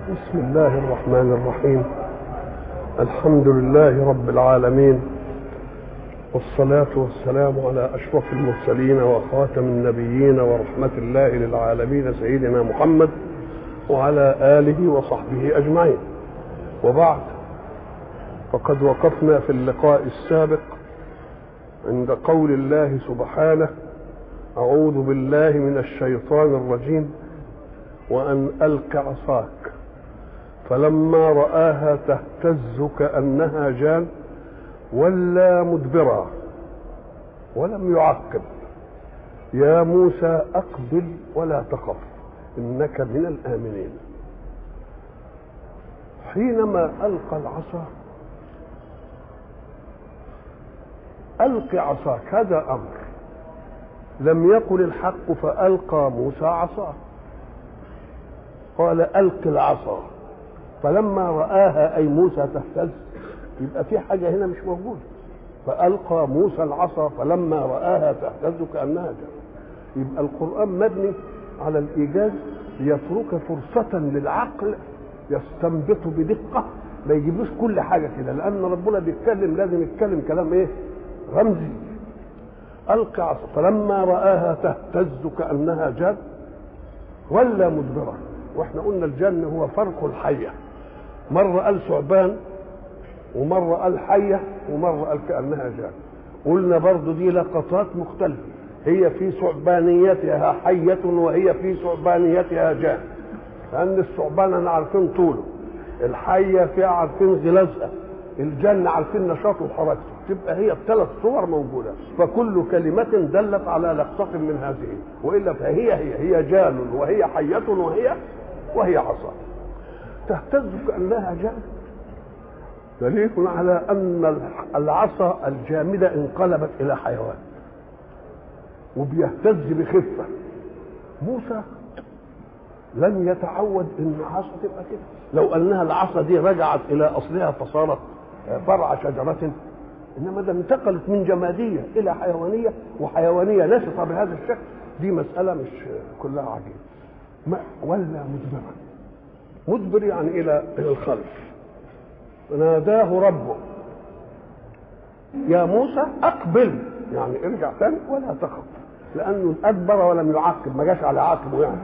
بسم الله الرحمن الرحيم الحمد لله رب العالمين والصلاة والسلام على أشرف المرسلين وخاتم النبيين ورحمة الله للعالمين سيدنا محمد وعلى آله وصحبه أجمعين وبعد فقد وقفنا في اللقاء السابق عند قول الله سبحانه أعوذ بالله من الشيطان الرجيم وأن ألق عصاك فلما رآها تهتز كأنها جان ولا مدبرا ولم يعقب يا موسى أقبل ولا تخف إنك من الآمنين حينما ألقى العصا ألق عصاك هذا أمر لم يقل الحق فألقى موسى عصاه قال ألق العصا فلما رآها أي موسى تهتز يبقى في حاجة هنا مش موجودة فألقى موسى العصا فلما رآها تهتز كأنها جنة يبقى القرآن مبني على الإيجاز ليترك فرصة للعقل يستنبط بدقة ما يجيبوش كل حاجة كده لأن ربنا بيتكلم لازم يتكلم كلام إيه؟ رمزي ألقى عصا فلما رآها تهتز كأنها جان ولا مدبرة واحنا قلنا الجن هو فرق الحية مرة قال ثعبان ومرة قال حية ومرة قال كأنها جان قلنا برضو دي لقطات مختلفة هي في ثعبانيتها حية وهي في ثعبانيتها جان لأن الثعبان أنا عارفين طوله الحية فيها عارفين غلازها الجن عارفين نشاطه وحركته تبقى هي الثلاث صور موجوده فكل كلمه دلت على لقطه من هذه والا فهي هي هي جان وهي حيه وهي وهي عصا تهتز كانها جان دليل على ان العصا الجامده انقلبت الى حيوان وبيهتز بخفه موسى لم يتعود ان عصا تبقى كده لو انها العصا دي رجعت الى اصلها فصارت فرع شجره انما ده انتقلت من جماديه الى حيوانيه وحيوانيه نشطه بهذا الشكل دي مساله مش كلها عجيبه ما ولا مدبرا مدبر يعني الى الى الخلف ناداه ربه يا موسى اقبل يعني ارجع تاني ولا تخف لانه ادبر ولم يعقب ما جاش على عقبه يعني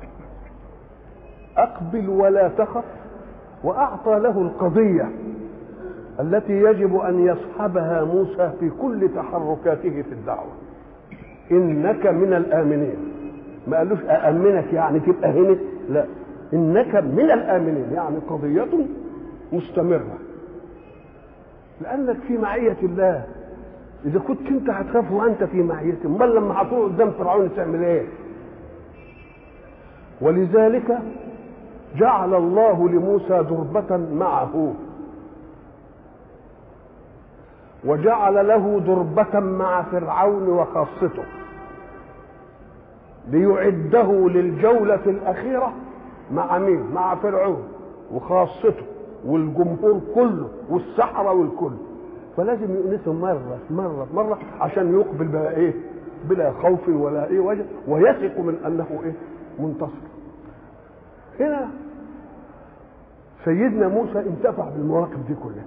اقبل ولا تخف واعطى له القضيه التي يجب ان يصحبها موسى في كل تحركاته في الدعوه انك من الامنين ما قالوش اامنك يعني تبقى هنا لا انك من الامنين يعني قضيه مستمره لانك في معيه الله اذا كنت انت هتخاف وانت في معيته امال لما هتروح قدام فرعون تعمل ايه ولذلك جعل الله لموسى دربة معه وجعل له دربة مع فرعون وخاصته ليعده للجولة الأخيرة مع مين؟ مع فرعون وخاصته والجمهور كله والسحرة والكل فلازم يؤنسهم مرة مرة مرة عشان يقبل بقى إيه؟ بلا خوف ولا إيه وجه ويثق من أنه إيه؟ منتصر هنا سيدنا موسى انتفع بالمواقف دي كلها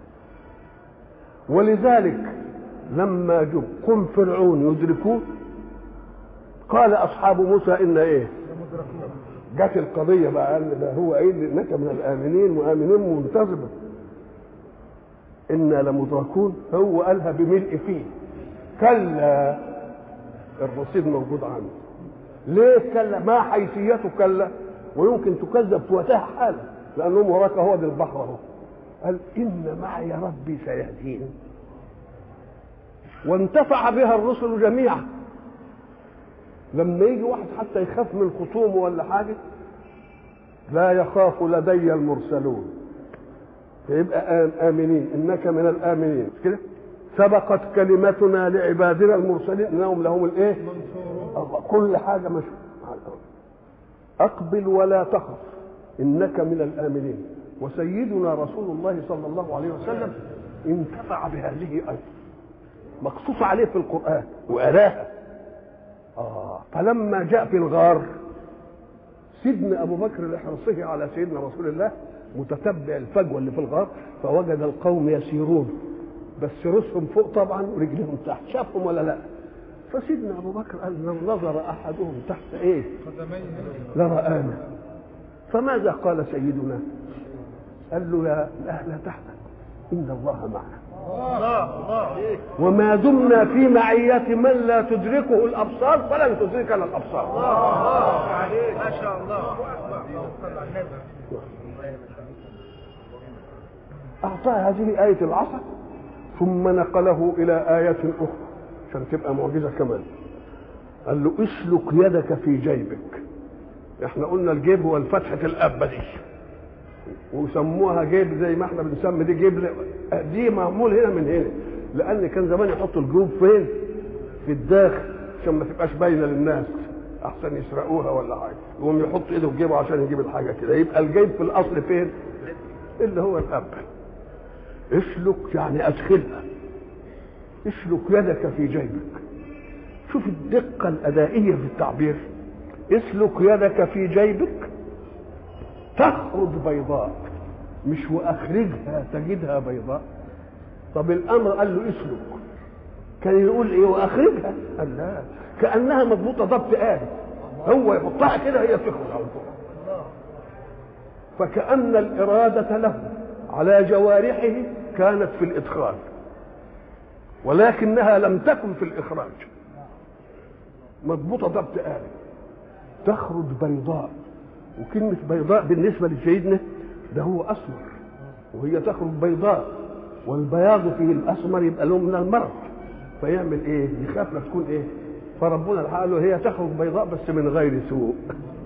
ولذلك لما جم قم فرعون يدركوه قال اصحاب موسى ان ايه جت القضيه بقى قال ده هو ايه انك من الامنين وامنين منتظمه انا لمدركون هو قالها بملء فيه كلا الرصيد موجود عنده ليه كلا ما حيثيته كلا ويمكن تكذب في وقتها حالا لانهم وراك هو دي البحر اهو قال إن معي ربي سيهدين وانتفع بها الرسل جميعا لما يجي واحد حتى يخاف من خصومه ولا حاجة لا يخاف لدي المرسلون فيبقى آمنين إنك من الآمنين كده سبقت كلمتنا لعبادنا المرسلين إنهم لهم الإيه؟ كل حاجة مش أقبل ولا تخف إنك من الآمنين وسيدنا رسول الله صلى الله عليه وسلم انتفع بهذه ايضا مقصوص عليه في القران واراها آه فلما جاء في الغار سيدنا ابو بكر لحرصه على سيدنا رسول الله متتبع الفجوه اللي في الغار فوجد القوم يسيرون بس رؤوسهم فوق طبعا ورجلهم تحت شافهم ولا لا فسيدنا ابو بكر قال لو نظر احدهم تحت ايه لرآنا فماذا قال سيدنا قال له يا لا لا تحزن ان الله معنا وما دمنا في معية من لا تدركه الأبصار فلن تدركنا الأبصار ما شاء الله صلى على النبي أعطاه هذه آية العصا ثم نقله إلى آية أخرى عشان تبقى معجزة كمان قال له اسلك يدك في جيبك احنا قلنا الجيب هو الفتحة الأبة دي وسموها جيب زي ما احنا بنسمي دي جيب دي معمول هنا من هنا لأن كان زمان يحطوا الجيوب فين؟ في الداخل عشان ما تبقاش باينة للناس أحسن يسرقوها ولا حاجة يقوم يحط إيده في جيبه عشان يجيب الحاجة كده يبقى الجيب في الأصل فين؟ اللي هو الأب اسلك يعني أدخلها اسلك يدك في جيبك شوف الدقة الأدائية في التعبير اسلك يدك في جيبك تخرج بيضاء مش واخرجها تجدها بيضاء طب الامر قال له اسلك كان يقول ايه واخرجها قال لا كانها مضبوطه ضبط آلي هو يحطها كده هي تخرج على طول فكأن الإرادة له على جوارحه كانت في الإدخال ولكنها لم تكن في الإخراج مضبوطة ضبط آلي تخرج بيضاء وكلمة بيضاء بالنسبة لسيدنا ده هو أسمر وهي تخرج بيضاء والبياض فيه الأسمر يبقى له من المرض فيعمل إيه؟ يخاف لا تكون إيه؟ فربنا قال له هي تخرج بيضاء بس من غير سوء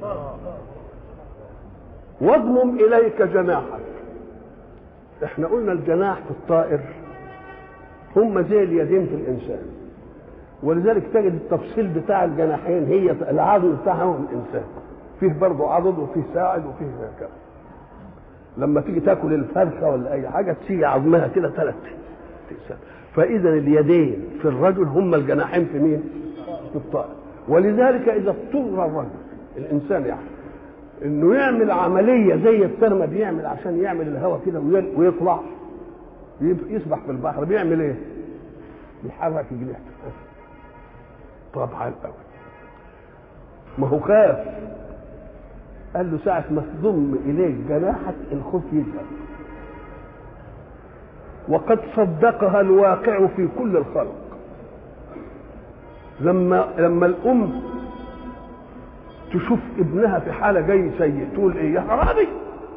واضمم إليك جناحك احنا قلنا الجناح في الطائر هم زي اليدين في الإنسان ولذلك تجد التفصيل بتاع الجناحين هي العضل بتاعهم الإنسان فيه برضه عضد وفيه ساعد وفيه كذا لما تيجي تاكل الفرخه ولا اي حاجه تيجي عظمها كده ثلاث فاذا اليدين في الرجل هم الجناحين في مين؟ في الطائر ولذلك اذا اضطر الرجل الانسان يعني انه يعمل عمليه زي الترمه بيعمل عشان يعمل الهواء كده ويطلع يسبح في البحر بيعمل ايه؟ بيحرك جناحه طبعا قوي ما هو خاف قال له ساعة ما تضم إليك جناحك الخوف يذهب وقد صدقها الواقع في كل الخلق لما لما الأم تشوف ابنها في حالة جاي سيء تقول إيه يا حرامي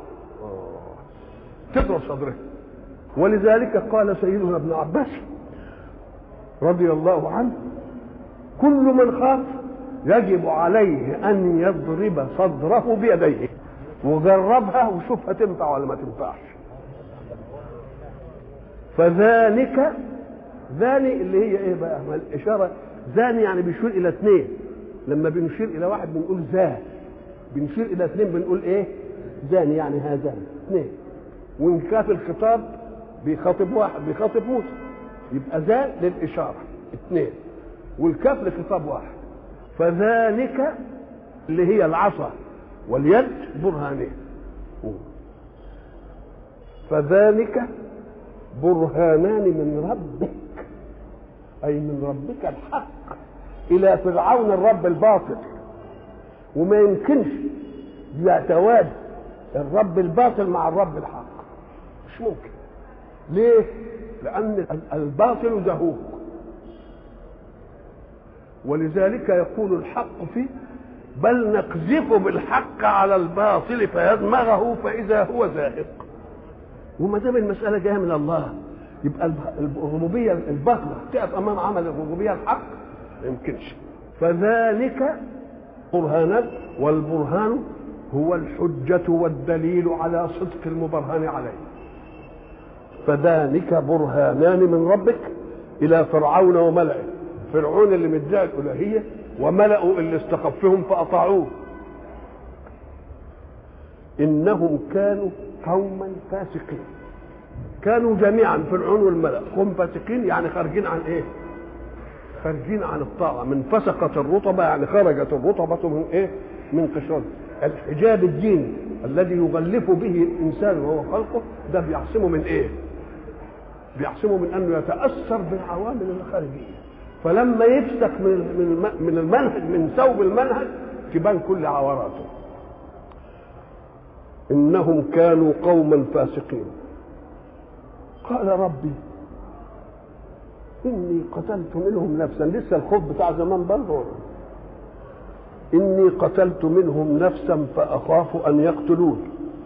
تضرب صدره ولذلك قال سيدنا ابن عباس رضي الله عنه كل من خاف يجب عليه ان يضرب صدره بيديه وجربها وشوفها تنفع ولا ما تنفعش فذلك ذاني اللي هي ايه بقى ما الاشاره ذاني يعني بيشير الى اثنين لما بنشير الى واحد بنقول ذا بنشير الى اثنين بنقول ايه ذاني يعني هذان اثنين وان كان الخطاب بيخاطب واحد بيخاطب موسى يبقى ذا للاشاره اثنين والكاف لخطاب واحد فذلك اللي هي العصا واليد برهانين فذلك برهانان من ربك اي من ربك الحق الى فرعون الرب الباطل وما يمكنش يتوازى الرب الباطل مع الرب الحق مش ممكن ليه لان الباطل زهوق ولذلك يقول الحق فيه بل نقذف بالحق على الباطل فيدمغه فاذا هو زاهق وما دام المساله جايه من الله يبقى الربوبيه الباطله تقف امام عمل الربوبيه الحق ما يمكنش فذلك برهانات والبرهان هو الحجة والدليل على صدق المبرهن عليه فذلك برهانان من ربك إلى فرعون وملئه فرعون اللي مدعي الالوهيه وملأوا اللي استخفهم فاطاعوه انهم كانوا قوما فاسقين كانوا جميعا فرعون والملأ قوم فاسقين يعني خارجين عن ايه خارجين عن الطاعة من فسقت الرطبة يعني خرجت الرطبة من ايه من قشرة الحجاب الديني الذي يغلف به الانسان وهو خلقه ده بيعصمه من ايه؟ بيعصمه من انه يتاثر بالعوامل الخارجيه فلما يفسك من من من المنهج من ثوب المنهج تبان كل عوراته انهم كانوا قوما فاسقين قال ربي اني قتلت منهم نفسا لسه الخوف بتاع زمان برضه اني قتلت منهم نفسا فاخاف ان يقتلون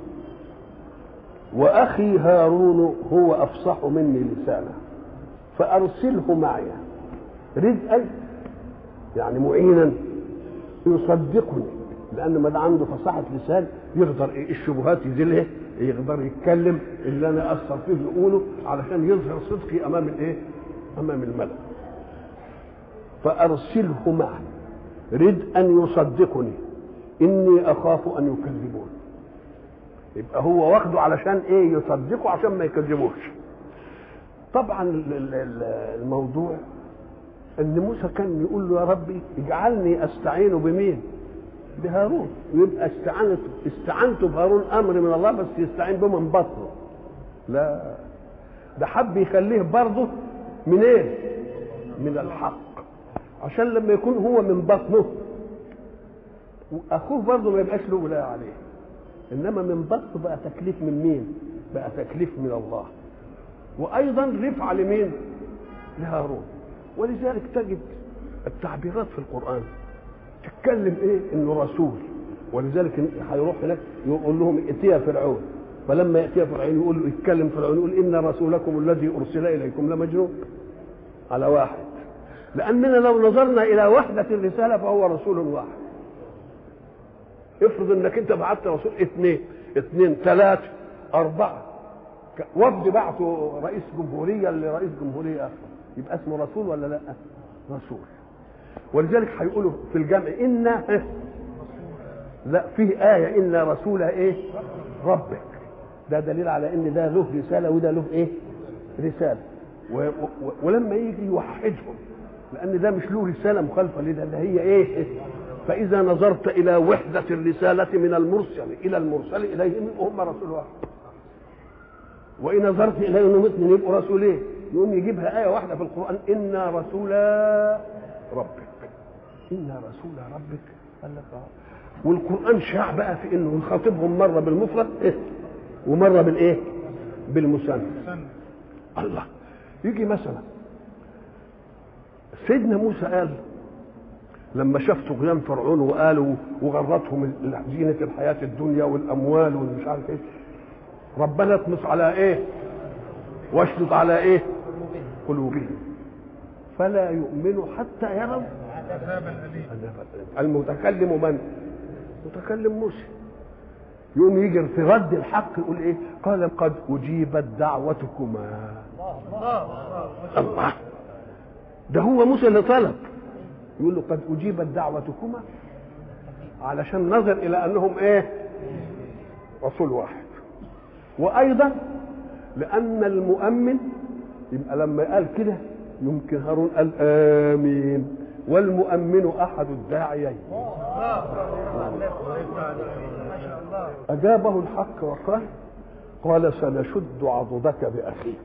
واخي هارون هو افصح مني لسانا فارسله معي رزقا يعني معينا يصدقني لان ما ده عنده فصاحه لسان يقدر ايه الشبهات يزيلها يقدر يتكلم اللي انا اثر فيه يقوله علشان يظهر صدقي امام الايه؟ امام الملأ فارسله معي رد ان يصدقني اني اخاف ان يكذبون يبقى هو واخده علشان ايه يصدقه عشان ما يكذبوش طبعا الموضوع ان موسى كان يقول له يا ربي اجعلني استعين بمين بهارون ويبقى استعانت استعنت بهارون امر من الله بس يستعين به من بطنه لا ده حب يخليه برضه من ايه من الحق عشان لما يكون هو من بطنه اخوه برضه ما يبقاش له ولايه عليه انما من بطنه بقى تكليف من مين بقى تكليف من الله وايضا رفعه لمين لهارون ولذلك تجد التعبيرات في القران تتكلم ايه انه رسول ولذلك هيروح هناك يقول لهم ائتيا فرعون فلما ياتي فرعون يقول له يتكلم فرعون يقول ان رسولكم الذي ارسل اليكم لمجنون على واحد لاننا لو نظرنا الى وحده الرساله فهو رسول واحد افرض انك انت بعت رسول اثنين اثنين ثلاثه اربعه وفد بعته رئيس جمهوريه لرئيس جمهوريه اخر يبقى اسمه رسول ولا لا؟ رسول ولذلك هيقولوا في الجمع إنا لا فيه آية إنا رسول إيه؟ ربك ده دليل على إن ده له رسالة وده له إيه؟ رسالة و و ولما يجي يوحدهم لأن ده مش له رسالة مخالفة لده ده هي إيه؟ فإذا نظرت إلى وحدة الرسالة من المرسل إلى المرسل إليهم هم رسول واحد وإن نظرت إلى أنهم اثنين يبقوا رسولين يقوم يجيبها آية واحدة في القرآن إنا رسولا ربك إنا رسول ربك قال لك آه. والقرآن شاع بقى في إنه يخاطبهم مرة بالمفرد إيه؟ ومرة بالإيه؟ بالمثنى الله يجي مثلا سيدنا موسى قال لما شاف طغيان فرعون وقالوا وغرتهم زينة الحياة الدنيا والأموال والمش عارف إيه ربنا اطمس على إيه؟ واشدد على إيه؟ قلوبهم فلا يؤمنوا حتى يروا المتكلم من؟ متكلم موسى يقوم يجي في رد الحق يقول ايه؟ قال قد اجيبت دعوتكما الله ده هو موسى اللي طلب يقول له قد اجيبت دعوتكما علشان نظر الى انهم ايه؟ رسول واحد وايضا لان المؤمن يبقى لما قال كده يمكن هارون قال امين والمؤمن احد الداعيين اجابه الحق وقال قال سنشد عضدك باخيك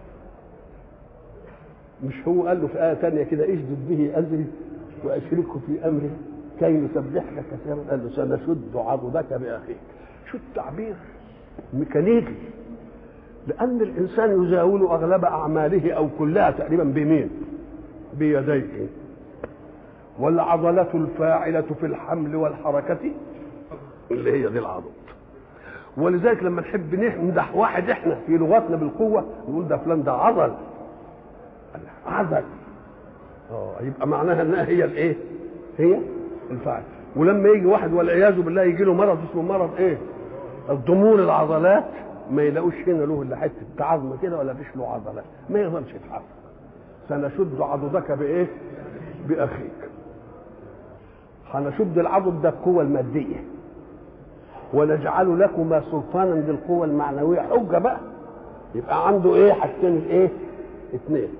مش هو قال له في ايه ثانيه كده اشدد به ازري واشركه في امري كي نسبحك كثيرا قال له سنشد عضدك باخيك شو التعبير ميكانيكي لأن الإنسان يزاول أغلب أعماله أو كلها تقريبا بمين؟ بيديه والعضلة الفاعلة في الحمل والحركة اللي هي دي العضل ولذلك لما نحب نمدح واحد احنا في لغتنا بالقوة نقول ده فلان ده عضل عضل اه يبقى معناها انها هي الايه؟ هي الفاعل ولما يجي واحد والعياذ بالله يجي له مرض اسمه مرض ايه؟ الضمور العضلات ما يلاقوش هنا له الا حته عظمه كده ولا فيش له عضلات ما يقدرش يتحرك سنشد عضدك بايه؟ باخيك هنشد العضد ده القوه الماديه ونجعل لكما سلطانا بالقوه المعنويه حجه بقى يبقى عنده ايه حاجتين ايه؟ اثنين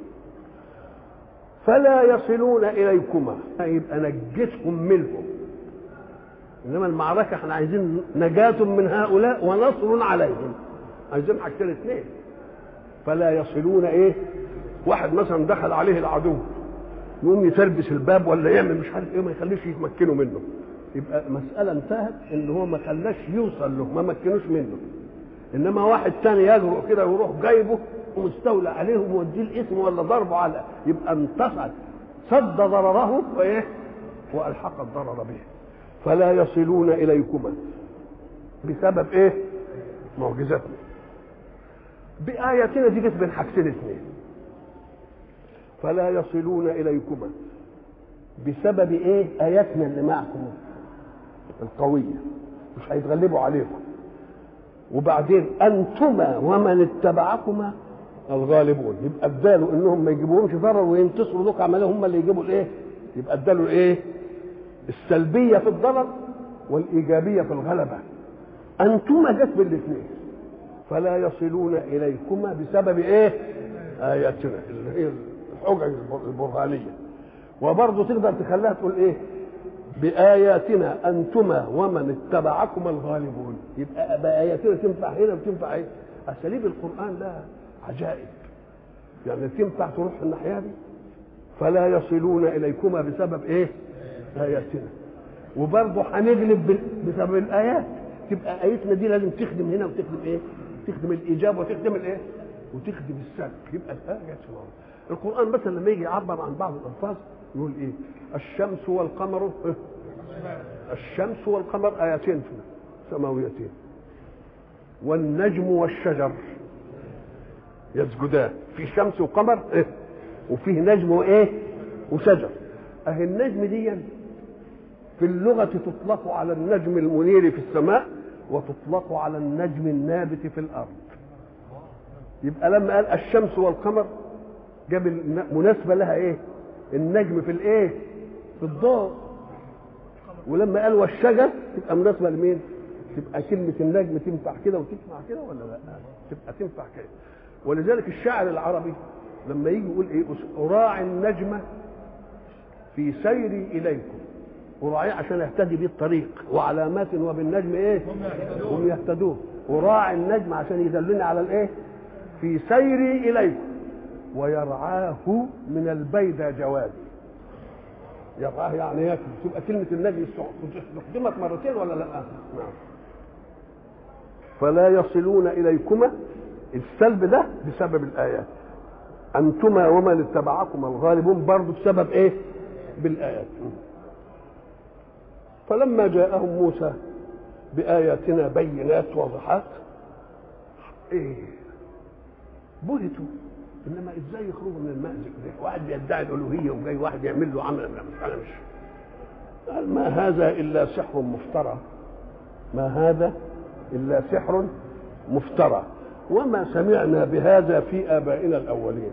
فلا يصلون اليكما يبقى نجيتهم منهم انما المعركه احنا عايزين نجاة من هؤلاء ونصر عليهم عايزين حاجتين اثنين فلا يصلون ايه واحد مثلا دخل عليه العدو يقوم يتربس الباب ولا يعمل مش عارف ايه ما يخليش يتمكنوا منه يبقى مسألة انتهت ان هو ما خلاش يوصل له ما مكنوش منه انما واحد تاني يجرؤ كده ويروح جايبه ومستولى عليه وموديه الاسم ولا ضربه على يبقى انتصر صد ضرره وايه والحق الضرر به فلا يصلون اليكما بسبب ايه معجزتنا بآياتنا دي جت بين حاجتين اثنين فلا يصلون اليكما بسبب ايه اياتنا اللي معكم القويه مش هيتغلبوا عليكم وبعدين انتما ومن اتبعكما الغالبون يبقى اداله انهم ما يجيبوهمش ضرر وينتصروا لك عمليه هم اللي يجيبوا الايه يبقى اداله الايه السلبيه في الضرر والايجابيه في الغلبه انتما جت بالاثنين فلا يصلون اليكما بسبب ايه اياتنا اللي هي الحجج البرهانيه وبرضه تقدر تخليها تقول ايه بآياتنا أنتما ومن اتبعكما الغالبون يبقى بآياتنا تنفع هنا وتنفع ايه أساليب القرآن لها عجائب يعني تنفع تروح الناحية دي فلا يصلون إليكما بسبب إيه؟ آياتنا وبرضه هنغلب بسبب الآيات تبقى آيتنا دي لازم تخدم هنا وتخدم إيه؟ تخدم الإيجاب وتخدم الإيه؟ وتخدم السلب يبقى الآيات القرآن مثلا لما يجي يعبر عن بعض الألفاظ يقول إيه؟ الشمس والقمر الشمس والقمر آيتين سماويتين والنجم والشجر يسجدان في شمس وقمر إيه؟ وفيه نجم وايه وشجر اهي النجم دي في اللغة تطلق على النجم المنير في السماء وتطلق على النجم النابت في الأرض يبقى لما قال الشمس والقمر جاب مناسبة لها ايه النجم في الايه في الضوء ولما قال والشجر تبقى مناسبة لمين تبقى كلمة النجم تنفع كده وتسمع كده ولا لا تبقى تنفع كده ولذلك الشاعر العربي لما يجي يقول ايه اراعي النجم في سيري اليكم اراعيه عشان اهتدي بيه الطريق وعلامات وبالنجم ايه هم يهتدون اراعي النجم عشان يدلني على الايه في سيري اليكم ويرعاه من البيدى جوادي يرعاه يعني ياكل تبقى كلمه النجم استخدمت مرتين ولا لا نعم فلا يصلون اليكما السلب ده بسبب الايات انتما ومن اتبعكما الغالبون برضه بسبب ايه بالايات فلما جاءهم موسى باياتنا بينات واضحات ايه بهتوا انما ازاي يخرجوا من المأزق ده واحد بيدعي الالوهيه وجاي واحد يعمل له عمل انا مش قال ما هذا الا سحر مفترى ما هذا الا سحر مفترى وما سمعنا بهذا في آبائنا الأولين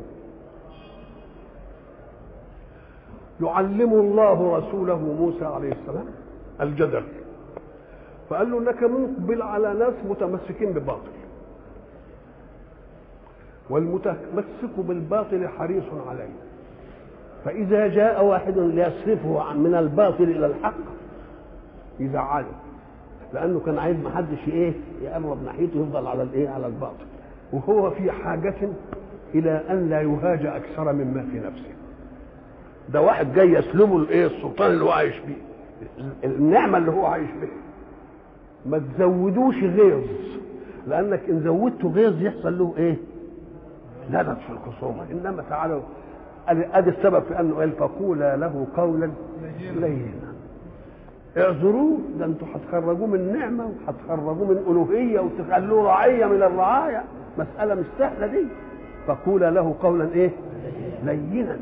يعلم الله رسوله موسى عليه السلام الجدل فقال له انك مقبل على ناس متمسكين بباطل والمتمسك بالباطل حريص عليه فإذا جاء واحد ليصرفه من الباطل إلى الحق يزعله لانه كان عايز ما حدش ايه يقرب ناحيته يفضل على الايه على الباطل وهو في حاجة إلى أن لا يهاج أكثر مما في نفسه ده واحد جاي يسلبه الايه السلطان اللي هو عايش بيه النعمة اللي هو عايش بيها ما تزودوش غيظ لأنك إن زودته غيظ يحصل له إيه؟ لبس في الخصومة إنما تعالوا ادي السبب في انه قال فقولا له قولا لينا اعذروه ده انتوا هتخرجوه من نعمه وهتخرجوه من الوهيه وتخلوه رعيه من الرعايا مساله مش سهله دي فقولا له قولا ايه؟ لينا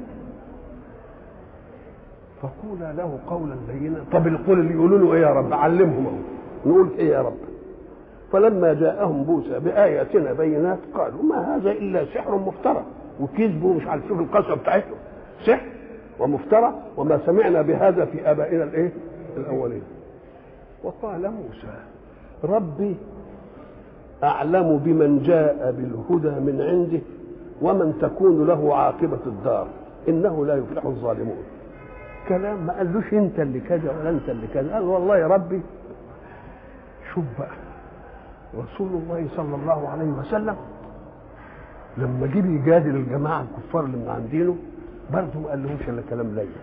فقولا له قولا لينا طب القول اللي يقولوا له ايه يا رب علمهم اهو نقول ايه يا رب فلما جاءهم موسى بآياتنا بينات قالوا ما هذا إلا سحر مفترى وكذبوا مش عارف شوف القسوة بتاعتهم سحر ومفترى وما سمعنا بهذا في آبائنا الإيه؟ الأولين وقال موسى ربي أعلم بمن جاء بالهدى من عنده ومن تكون له عاقبة الدار إنه لا يفلح الظالمون كلام ما قالوش انت اللي كذا ولا انت اللي كذا قال والله يا ربي شوف بقى رسول الله صلى الله عليه وسلم لما جه يجادل الجماعه الكفار اللي من عندينه برضه ما قال لهمش الا كلام لين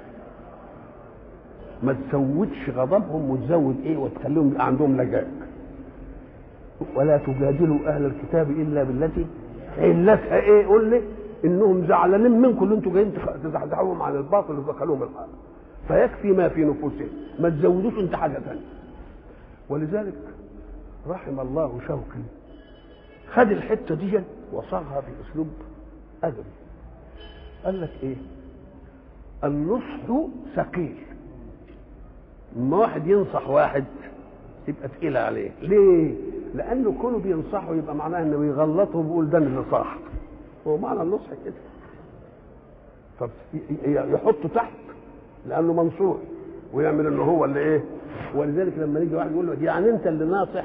ما تزودش غضبهم وتزود ايه وتخليهم يبقى عندهم لجاء ولا تجادلوا اهل الكتاب الا بالتي علتها ايه قول لي انهم زعلانين منكم اللي انتوا جايين تخ- تزحزحوهم عن الباطل وتدخلوهم الحق فيكفي ما في نفوسهم ما تزودوش انت حاجه ثانيه ولذلك رحم الله شوقي خد الحته دي وصاغها باسلوب ادبي قال لك ايه النصح ثقيل لما واحد ينصح واحد يبقى تقيل عليه ليه لانه كونه بينصحه يبقى معناه انه بيغلطه وبيقول ده اللي صح هو معنى النصح كده طب ي- ي- يحطه تحت لانه منصوح ويعمل انه هو اللي ايه ولذلك لما يجي واحد يقول له يعني انت اللي ناصح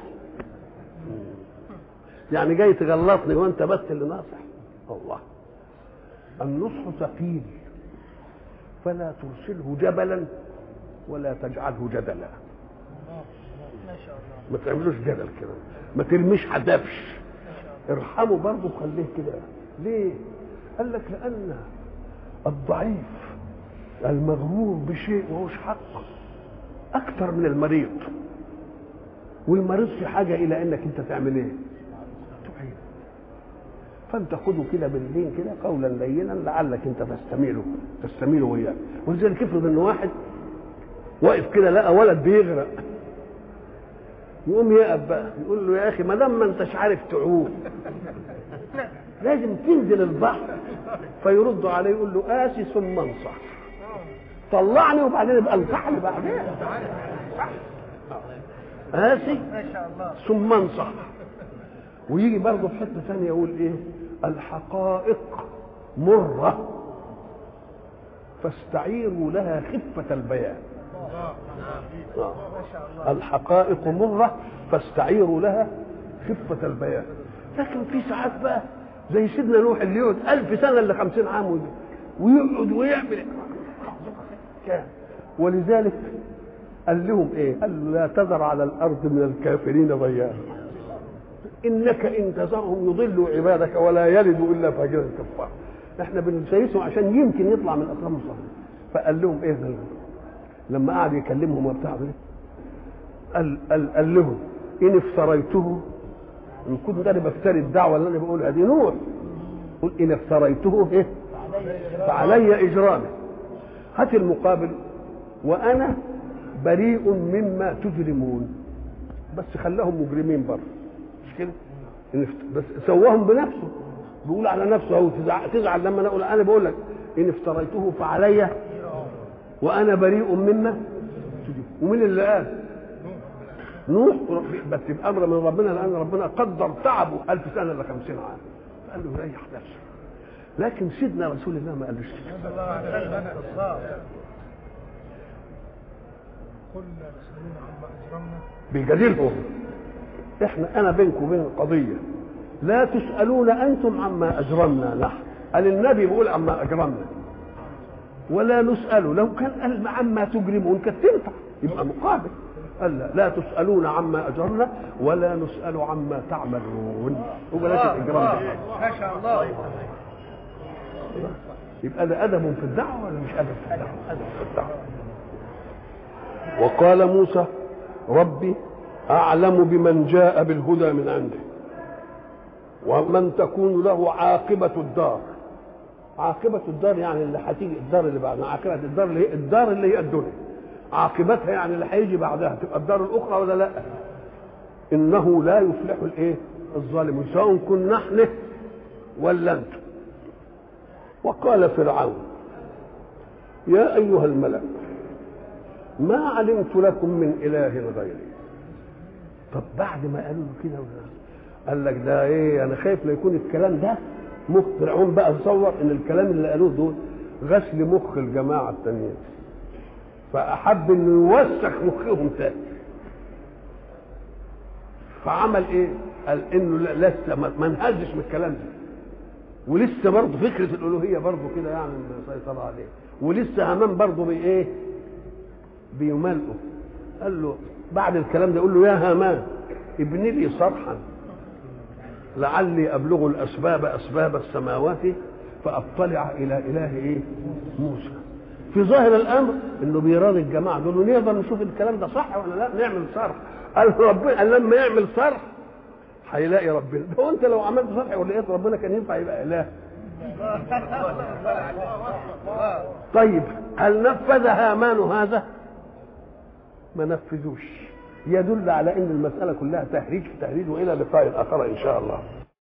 يعني جاي تغلطني وانت بس اللي ناصح الله النصح ثقيل فلا ترسله جبلا ولا تجعله جدلا ما شاء الله ما تعملوش جدل كده ما ترميش حدفش ارحمه برضه وخليه كده ليه قال لك لان الضعيف المغرور بشيء وهوش حق اكثر من المريض والمريض في حاجه الى انك انت تعمل ايه تعين فانت خده كده باللين كده قولا لينا لعلك انت تستميله تستميله وياه ولذلك افرض ان واحد واقف كده لقى ولد بيغرق يقوم يقف بقى يقول له يا اخي ما دام ما انتش عارف تعوم لازم تنزل البحر فيرد عليه يقول له قاسي ثم انصح طلعني وبعدين يبقى انصحني بعدين قاسي ما شاء الله ثم انصح ويجي برضه في حته ثانيه يقول ايه الحقائق مره فاستعيروا لها خفه البيان آه. ما شاء الله الحقائق مرة فاستعيروا لها خفة البيان لكن في ساعات بقى زي سيدنا نوح اللي يقعد ألف سنة إلا خمسين عام وي- ويقعد ويعمل كان ولذلك قال لهم ايه؟ قال لا تذر على الارض من الكافرين ضيانا انك ان تذرهم يضلوا عبادك ولا يلدوا الا فاجرا كفارا احنا بنسيسهم عشان يمكن يطلع من الاقرام الصالحين فقال لهم ايه ده لما قعد يكلمهم وبتاع ده قال, قال, قال لهم ان افتريته ان كنت انا بفتري الدعوه اللي انا بقولها دي نوح قل ان افتريته ايه فعلي اجرامه هات المقابل وانا بريء مما تجرمون بس خلاهم مجرمين برضه مش كده إن افت- بس سواهم بنفسه بيقول على نفسه اهو تزعل, تزعل لما انا اقول انا بقول لك ان افتريته فعلي وانا بريء مما تجرمون ومين اللي قال نوح بس بامر من ربنا لان ربنا قدر تعبه ألف سنه الا خمسين عام قال له ريح نفسك لكن سيدنا رسول الله ما قالوش كده صلى الله عليه وسلم الله قلنا يسألون عما أجرمنا بيجادلهم احنا انا بينكم وبين قضيه لا تسالون انتم عما اجرمنا نحن قال النبي بيقول عما اجرمنا ولا نسال لو كان قال عما تجرمون كانت تنفع يبقى مقابل قال لا, لا تسالون عما اجرمنا ولا نسال عما تعملون وبلاش الاجرام ده ما شاء الله يبقى ده ادب في الدعوه ولا مش ادب في الدعوه؟ ادب في الدعوه. وقال موسى ربي اعلم بمن جاء بالهدى من عنده ومن تكون له عاقبه الدار عاقبة الدار يعني اللي هتيجي الدار اللي بعدها عاقبة الدار اللي هي الدار اللي هي الدنيا عاقبتها يعني اللي هيجي بعدها تبقى الدار الأخرى ولا لا؟ إنه لا يفلح الإيه؟ الظالمون سواء كنا نحن ولا أنتم وقال فرعون يا أيها الملأ ما علمت لكم من إله غيري طب بعد ما قالوا له كده قال لك ده ايه انا خايف لا يكون الكلام ده مخ فرعون بقى تصور ان الكلام اللي قالوه دول غسل مخ الجماعه التانيين فاحب انه يوسخ مخهم تاني فعمل ايه؟ قال انه لا- لسه ما ما انهزش من الكلام ده ولسه برضه فكره الالوهيه برضه كده يعني مسيطره عليه ولسه همان برضه بايه؟ بيملئه قال له بعد الكلام ده يقول له يا هامان ابن لي صرحا لعلي ابلغ الاسباب اسباب السماوات فاطلع الى اله ايه موسى في ظاهر الامر انه بيراضي الجماعه دول ونقدر نشوف الكلام ده صح ولا لا نعمل صرح قال ربنا قال لما يعمل صرح هيلاقي ربنا هو انت لو عملت صرح ولقيت ربنا كان ينفع يبقى اله طيب هل نفذ هامان هذا ما نفذوش يدل على ان المساله كلها تهريج في تهريج والى لقاء اخر ان شاء الله